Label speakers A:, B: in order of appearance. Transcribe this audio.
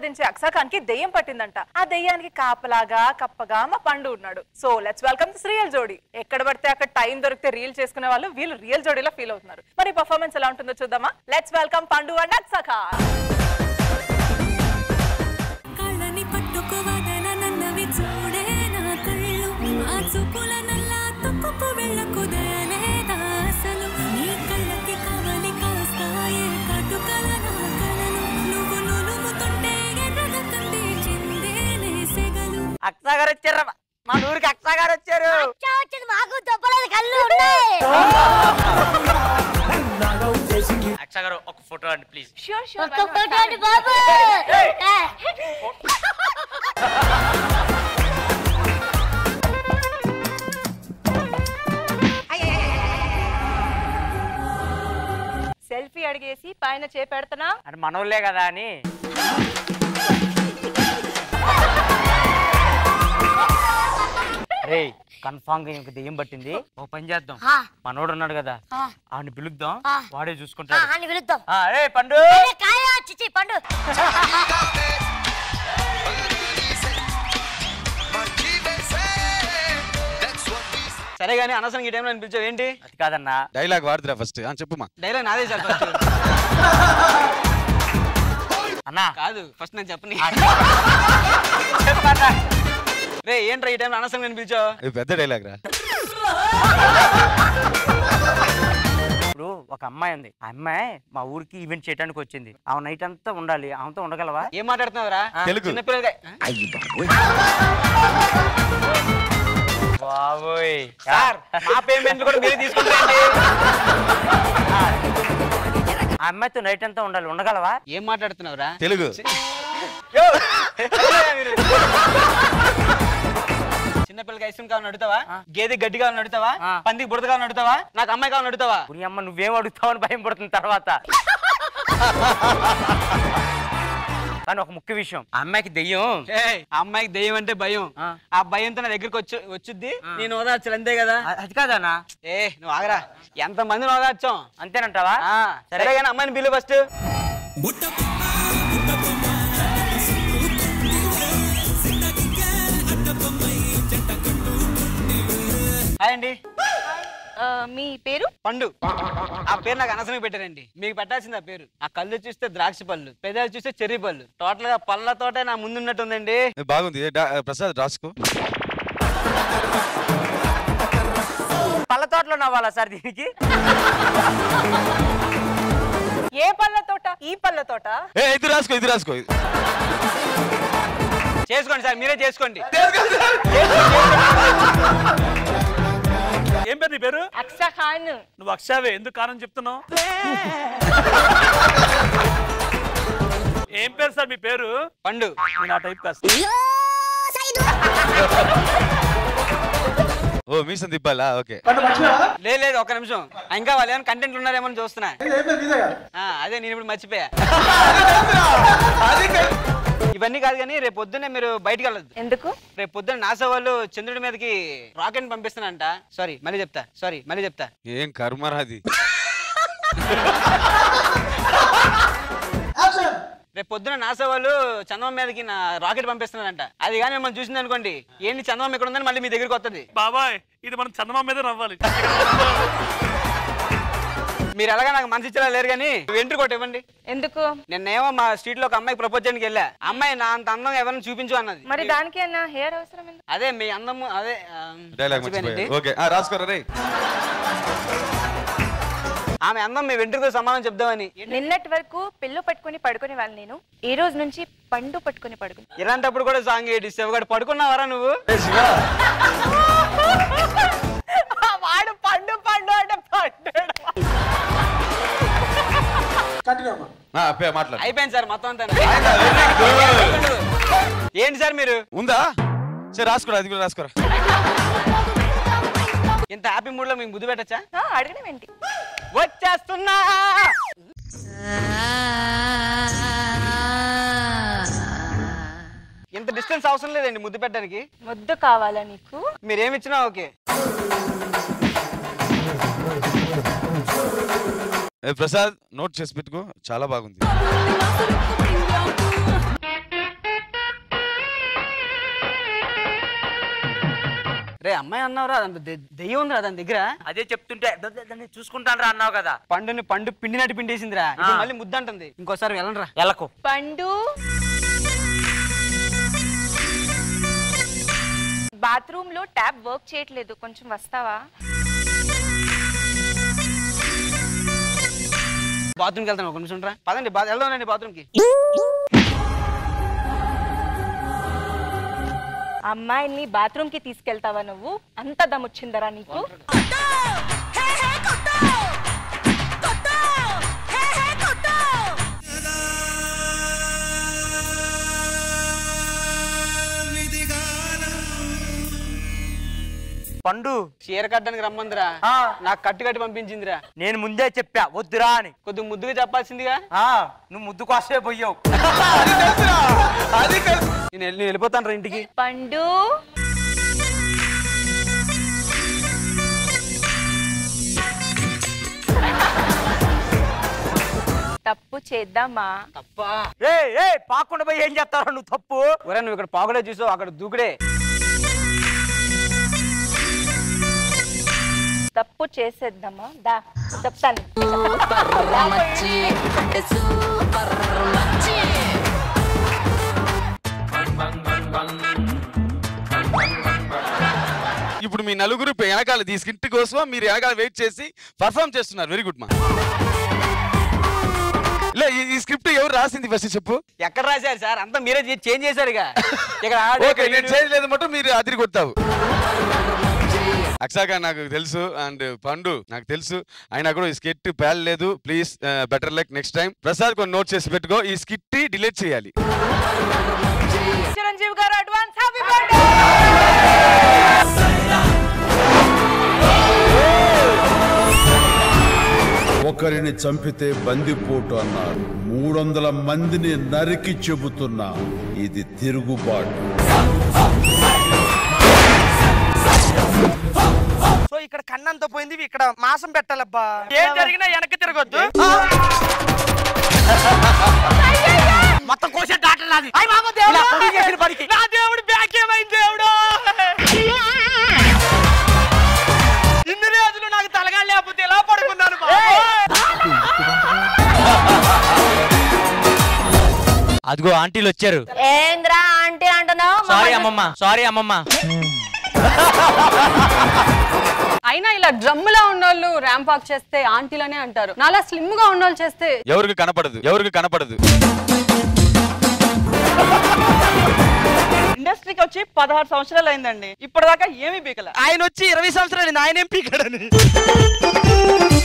A: ఆరాధించే అక్సాఖాన్ కి దెయ్యం పట్టిందంట ఆ దెయ్యానికి కాపలాగా కప్పగా మా పండు ఉన్నాడు so let's welcome this real jodi ఎక్కడ పడితే అక్కడ టైం దొరికితే రీల్ చేసుకునే వాళ్ళు వీళ్ళు రియల్ జోడీలో ఫీల్ అవుతున్నారు మరి పర్ఫార్మెన్స్ ఎలా ఉంటుందో చూద్దామా లెట్స్ వెల్కమ్ పండు అండ్ అక్సాఖాన్
B: కళ్ళని పట్టుకు వదలనన్నవి చూడే నా కళ్ళు ఆ చూపుల నల్లా తొక్కుకు వెళ్ళకుదేలేదా అసలు నీ కళ్ళకి కవలి కాస్తాయే కటుకల నా కలలు నువ్వు నులుముతుంటే ఎర్రగా కందించిందే నే సెగలు
C: అక్సా గారు వచ్చారు మా ఊరికి అక్సా గారు వచ్చారు
D: వచ్చింది మాకు దొబ్బలేదు కళ్ళు ఉన్నాయి
C: అక్సా గారు ఒక ఫోటో అండి ప్లీజ్
A: షూర్
D: ఒక్కొక్కటి బాబు
A: సెల్ఫీ అడిగేసి పైన చేపెడుతున్నా
C: అంటే మనోళ్ళే కదా అని రే కన్ఫామ్ గా ఇంక దెయ్యం పట్టింది ఓ పని చేద్దాం
D: ఆ.
C: మనోడు ఉన్నాడు కదా
D: ఆ.
C: ఆడిని పిలుద్దాం
D: ఆ.
C: వాడే చూసుకుంటాడు
D: అని పిలుద్దాం
C: ఆ, రే పండు
D: అరే కాయ చిచి పండు
E: సరే గానీ అనవసరం ఈ టైంలో అనిపించావు ఏంటి
C: అది కాదన్నా
F: డైలాగ్ వాడుతురా ఫస్ట్ చెప్పుమా
E: డైలాగ్ నాదే సార్ ఫస్ట్
C: అన్నా
E: కాదు ఫస్ట్ నేను చెప్పని
C: చెప్పన్నా.
E: రే ఏంట్రా ఈ టైంలో అనవసరం అనిపించావు
F: ఇది పెద్ద డైలాగ్ రా
C: ఇప్పుడు ఒక అమ్మాయి ఉంది ఆ అమ్మాయి మా ఊరికి ఈవెంట్ చేయడానికి వచ్చింది ఆ నైట్ అంతా ఉండాలి ఆమెతో ఉండగలవా
E: ఏం మాట్లాడుతున్నావురా
F: తెలుగు.
E: చిన్నపిల్లగా
C: బాబోయ్
E: సార్ మా పేమెంట్లు కూడా మీరే తీసుకుంటారండి
C: ఆ అమ్మాయితో నైట్ అంతా ఉండాలి ఉండగలవా
E: ఏం మాట్లాడుతున్నావురా
F: తెలుగు
E: యో! మీరు. చిన్నపిల్లకి ఐస్ క్రీమ్ కావాలని అడుగుతావా గేదె గడ్డి కావాలని అడుగుతావా
C: ఆ.
E: పందికి బుడత కావాలని అడుగుతావా నాకు అమ్మాయి కావాలని అడుగుతావా
C: పురి అమ్మ నువ్వేం అడుగుతావని భయం పడుతుంది తర్వాత కానీ ఒక ముఖ్య విషయం ఆ అమ్మాయికి దెయ్యం
E: ఏయ్, ఆ అమ్మాయికి దెయ్యం అంటే భయం
C: ఆ.
E: ఆ భయంతో నా దగ్గరికి వచ్చి వచ్చుద్ది నేను ఓదార్చాలి అంతే కదా
C: అ- అది కాదన్నా
E: ఏ నువ్వు ఆగరా ఎంత మందిని ఓదార్చాం
C: అంతేనంటావా
E: ఆ,
C: సరే.
E: సరే కానీ అమ్మాయిని బిల్లు ఫస్ట్ హాయ్ అండి
A: మీ పేరు
E: పండు ఆ పేరు నాకు అనవసరంగా పెట్టారండి మీకు పెట్టాల్సింది ఆ పేరు ఆ కళ్ళు చూస్తే ద్రాక్ష పళ్ళు పెదాలు చూస్తే చెర్రీ పళ్ళు టోటల్ గా పళ్ళతోటే నా ముందున్నట్టుందండి
F: ఇది బాగుంది ఏ డా- ప్రసాద్ రాసుకో
C: పళ్ళ తోటలో నవ్వాలా సార్ దీనికి
A: ఏ పళ్ళ తోట ఈ పళ్ళ తోట
F: ఏ ఇది రాసుకో ఇది రాసుకో ఇది.
E: చేసుకోండి సార్ మీరే చేసుకోండి
G: ఏం పేరు నీ పేరు
A: అక్సాఖాన్
G: నువ్వు అక్షావే ఎందుకు కారణం చెప్తున్నావు ఏం పేరు సార్ మీ పేరు
E: పండు
G: నేను ఆ టైప్ కాస్త
F: ఓ మీసం తిప్పాలా ఓకే
E: లేదు లేదు ఒక నిమిషం ఇంకా వాళ్ళు ఏమైనా కంటెంట్ ఉన్నారేమో అని చూస్తున్నా ఆ, అదే నేను ఇప్పుడు మర్చిపోయా ఇవన్నీ కాదు కానీ రేపు పొద్దున్నే మీరు బయటికి వెళ్ళొద్దు
A: ఎందుకు
E: రేపు పొద్దున్న నాసా వాళ్ళు చంద్రుడి మీదకి రాకెట్ పంపిస్తానంట సారీ మళ్ళీ చెప్తా సారీ మళ్ళీ చెప్తా
F: ఏం కర్మరాది
E: రేపు పొద్దున నాసా వాళ్ళు చంద్రబాబు మీదకి నా రాకెట్ పంపిస్తున్నారంట అది కానీ మిమ్మల్ని చూసింది అనుకోండి ఏంటి చంద్రబాబు ఇక్కడ ఉందని మళ్ళీ మీ దగ్గరికి వస్తుంది
G: బాబాయ్ ఇది మనం చందమా మీద నవ్వాలి
E: మీరు ఎలాగా నాకు మనసు ఇచ్చేలా లేరు కానీ ఎంట్రీ కొట్టి ఇవ్వండి
A: ఎందుకు
E: నిన్నేమో మా స్ట్రీట్ లో ఒక అమ్మాయికి ప్రపోజ్ చేయడానికి వెళ్ళా అమ్మాయి నా అంత అందం ఎవరిని చూపించు అన్నది
A: మరి దానికి అన్న హెయిర్ అవసరం ఎందుకు
E: అదే మీ అందము అదే ఆ,
F: డైలాగ్
E: మర్చిపోయానండి.
F: మర్చిపోయా ఓకే ఆ, రాసుకోరా రే
E: ఆమె అందం మీ వెంట్రుకతో సమానం చెప్దామని
A: నిన్నటి వరకు పిల్లు పట్టుకుని పడుకునే వాళ్ళు నేను ఈ రోజు నుంచి పండు పట్టుకుని పడుకుని
E: ఇలాంటప్పుడు కూడా సాంగ్ ఏంటి శివగాడు పడుకున్నావరా నువ్వు
A: వాడు పండు పండు అంటే పండు
F: ఆ, అప్పే మాట్లాడు
E: అయిపోయింది సార్ మొత్తం అంతా
F: Very good.
E: ఏంటి సార్ మీరు
F: ఉందా సరే రాసుకోరా అది కూడా రాసుకోరా
E: ఇంత హ్యాపీ మూడ్ లో మీకు ముద్దు పెట్టచ్చా
A: అడగడం ఏంటి
E: వచ్చేస్తున్నా ఇంత డిస్టెన్స్ అవసరం లేదండి ముద్దు పెట్టడానికి
A: ముద్దు కావాలా నీకు
E: మీరేమి ఇచ్చినా ఓకే
F: ఏ, ప్రసాద్ నోట్ చేసి పెట్టుకో చాలా బాగుంది
E: రే అమ్మాయి అన్నావురా అదంత దె- దెయ్యం ఉందిరా దాని దగ్గర
C: అదే చెప్తుంటే ద- ద- దాన్ని చూసుకుంటాను రా అన్నావు కదా
E: పండుని పండు పిండినట్టు పిండేసిందిరా ఇప్పుడు మళ్ళీ ముద్దంటుంది ఇంకోసారి వెళ్ళండిరా
C: ఎలకు
A: పండు బాత్రూమ్ లో ట్యాప్ వర్క్ చేయట్లేదు కొంచెం వస్తావా
E: బాత్రూమ్కి వెళ్తాను ఒక నిమిషం రా పదండి బా- వెళ్దామండి బాత్రూమ్కి
A: అమ్మాయిని బాత్రూమ్ కి తీసుకెళ్తావా నువ్వు అంత దమ్ముచ్చిందరా నీకు
C: పండు
E: చీర కట్టడానికి రమ్మందిరా
C: ఆ.
E: నాకు కట్టు కట్టి పంపించిందిరా
C: నేను ముందే చెప్పా వద్దురా అని
E: కొద్దిగా ముద్దుగా చెప్పాల్సిందిగా
C: ఆ, నువ్వు ముద్దు కోసమే పోయావు
E: నేను వెళ్ళి- నేను వెళ్ళిపోతాను రా ఇంటికి
A: పండు తప్పు చేద్దామా
E: తప్పా
C: రే రే పాకుండా పోయి ఏం చేస్తారా నువ్వు తప్పు
E: ఒరే నువ్వు ఇక్కడ పాకుడే చూసావు అక్కడ దూకుడే
A: తప్పు చేసేద్దామా దా చెప్తాను
F: ఇప్పుడు మీ నలుగురు వెనకాల ఈ స్కిట్ కోసం మీరు వెనకాల వెయిట్ చేసి పర్ఫామ్ చేస్తున్నారు వెరీ గుడ్ మా లే ఈ- ఈ స్క్రిప్ట్ ఎవరు రాసింది ఫస్ట్ చెప్పు
E: ఎక్కడ రాశారు సార్ అంతా మీరే చేంజ్ చేశారు ఇక ఇక్కడ ఆడే,
F: ఓకే
E: ఇక్కడ
F: నేను
E: ఈడు.
F: చేయలేదు మటు మీరు అదిరి కొడతావు అక్షాక నాకు తెలుసు అండ్ పండు నాకు తెలుసు అయినా కూడా ఈ స్కిట్ పేలలేదు please better luck next time Prasad కొన్ని నోట్ చేసి పెట్టుకో ఈ స్కిట్ డిలీట్ చేయాలి
A: చిరంజీవి గారు అడ్వాన్స్ హ్యాపీ బర్త్డే
H: ఒకరిని చంపితే బందిపోటు అన్నారు మూడొందల మందిని నరికి చెబుతున్నా ఇది తిరుగుబాటు
C: సో ఇక్కడ కన్నంత పోయింది ఇక్కడ మాసం పెట్టాలబ్బా ఏం జరిగినా వెనక్కి తిరగొద్దు మొత్తం కోసే డాక్టర్ నాది అయ్య బాబు దేవుడు నా దేవుడు బ్యాక్ ఏమైంది దేవుడు ఇన్ని రోజులు నాకు తలగా లేకపోతే ఎలా పడుకున్నాను అదిగో ఆంటీలు వచ్చారు
D: ఏంద్రా ఆంటీ అంటున్నావు
C: సారీ అమ్మమ్మ సారీ అమ్మమ్మ
I: అయినా ఇలా డ్రమ్ములా ఉన్నోళ్ళు ర్యాంప్ వాక్ చేస్తే ఆంటీలనే అంటారు నాలా స్లిమ్ గా ఉన్నోళ్ళు చేస్తే
F: ఎవరికి కనపడదు ఎవరికి కనపడదు
J: ఇండస్ట్రీకి వచ్చి పదహారు సంవత్సరాలు అయిందండి ఇప్పటిదాకా ఏమీ బీకల
C: ఆయన వచ్చి ఇరవై సంవత్సరాలు ఆయన ఏం పీకాడని